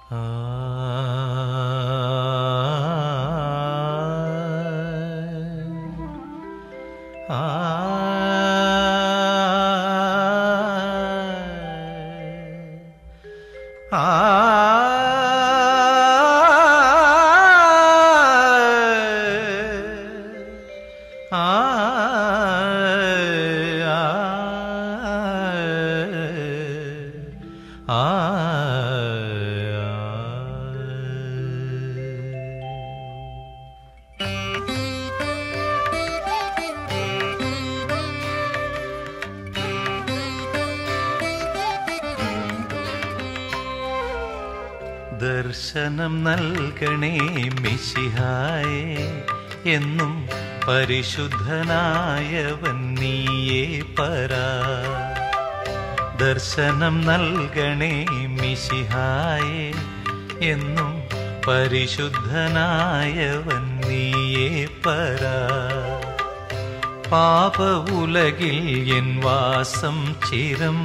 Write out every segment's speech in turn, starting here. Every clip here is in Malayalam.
ദർശനം നൽകണേ മിശിഹായേ എന്നും പരിശുദ്ധനായവൻ നീയേ പരാ ദർശനം നൽകണേ മിശിഹായേ എന്നും പരിശുദ്ധനായവൻ നീയേ പരാ പാപ ഉലകിൽ എൻ വാസം ചിരം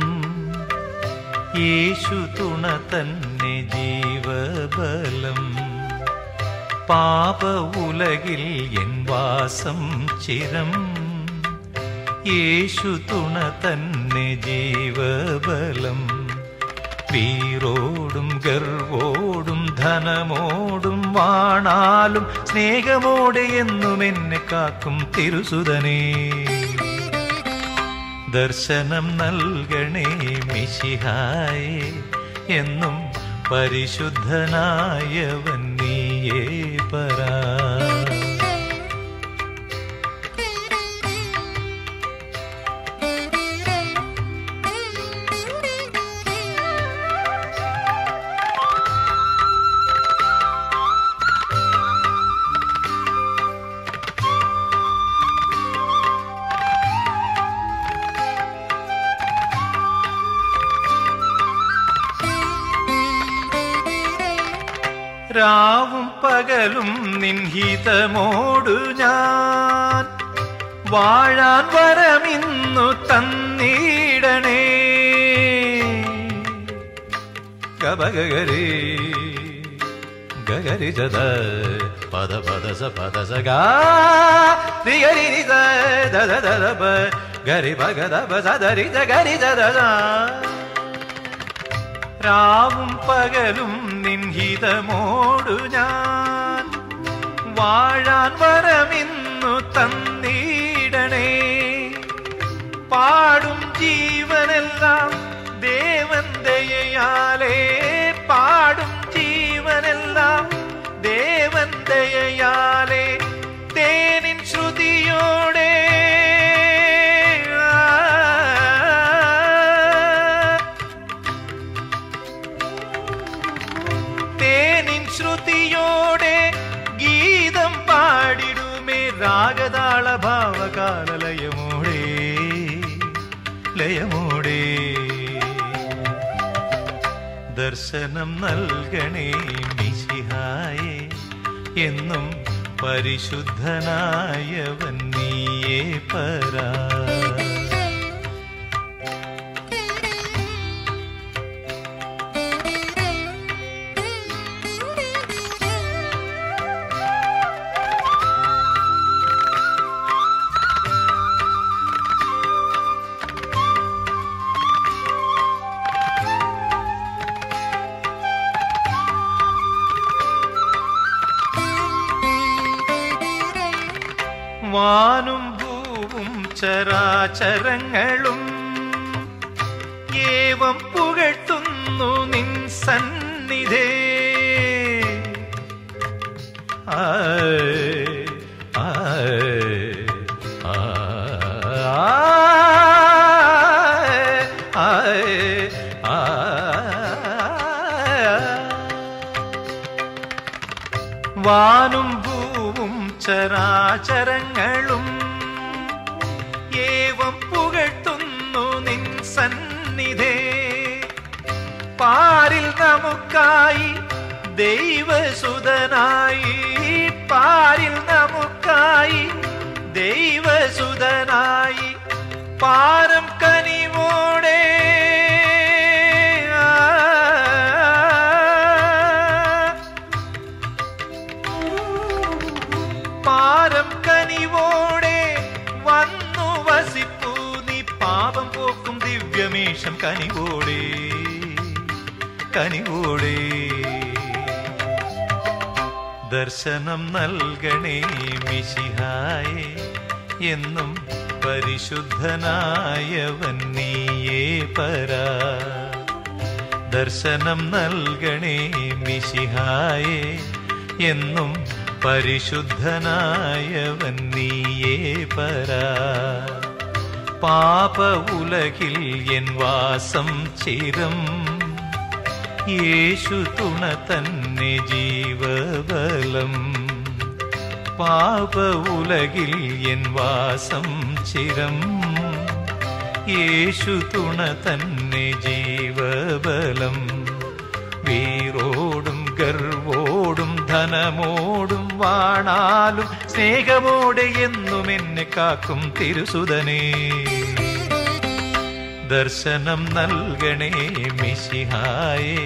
യേശു തുണ തന്നെ ജീവബലം പാപ ഉലകിൽ എൻ വാസം ചിരം യേശു തുണ തന്നെ ജീവബലം വീറോടും ഗർവോടും ധനമോടും വാണാലും സ്നേഹമോടെ എന്നും എന്നെ കാക്കും തിരുസുതനേ ദർശനം നൽകണേ മിശിഹായേ എന്നും പരിശുദ്ധനായവൻ നീയേ പരാ രാവും പകലും നിൻഹിതമോടു ഞാൻ വാഴാൻ വരമിന്നു തന്നിടണേ ഗബഗരി ഗഗരി ജത പദ പദ സ പദ സ ഗാ രി ഗരി രി സ ദ ദ ദ ദ പ ഗരി പ ഗ ദ പ സ ദ രി ദ ഗരി ദ ദ ദ രാവും പകലും നിൻഹിതമോടു ഞാൻ വാഴാൻ വരമിന്നു തന്നിടണേ പാടും ജീവനെല്ലാം ദേവൻ ദയയാലേ പാടും ജീവനെല്ലാം ദേവൻ ദയയാലേ തേനിൻ ശ്രുതിയോടെ തേനിൻ ശ്രുതിയോടെ ഗീതം പാടിടുമേ രാഗതാള ഭാവകാലലയമോടെ ലയമോടെ ദർശനം നൽകണേ മിശിഹായേ എന്നും പരിശുദ്ധനായവൻ നീയേ പരാ വാനും ഭൂവും ചരാചരങ്ങളും ഏവം പുകഴ്ത്തുന്നു നിൻ സന്നിധേ ആയ്, ആയ്, ആയ്, ആയ്, ആയ്. വാനും ഭൂവും ചരാചരങ്ങളും ഏവം പുകഴ്ത്തുന്നു നിൻ സന്നിധേ പാരിൽ നമുക്കായി ദൈവസുതനായി പാരിൽ നമുക്കായി ദൈവസുതനായി പാരം കനിവോടെ ദീപമീഷം കനിവോടെ കനിവോടെ ദർശനം നൽകണേ മിശിഹായെ എന്നും പരിശുദ്ധനായവൻ നീയേ പരാ ദർശനം നൽകണേ മിശിഹായെ എന്നും പരിശുദ്ധനായവൻ നീയേ പരാ പാപ ഉലകിൽ എൻ വാസം ചിരം യേശു തുണ തന്നെ ജീവബലം പാപ ഉലകിൽ എൻ വാസം ചിരം യേശു തുണ തന്നെ ജീവബലം വീറോടും ഗർവോടും ധനമോടും വാണാലും സ്നേഹമോടെ എന്നും എന്നെ കാക്കും തിരുസുതനേ ദർശനം നൽകണേ മിശിഹായേ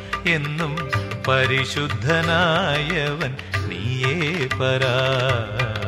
എന്നും പരിശുദ്ധനായവൻ നീയേ പരാ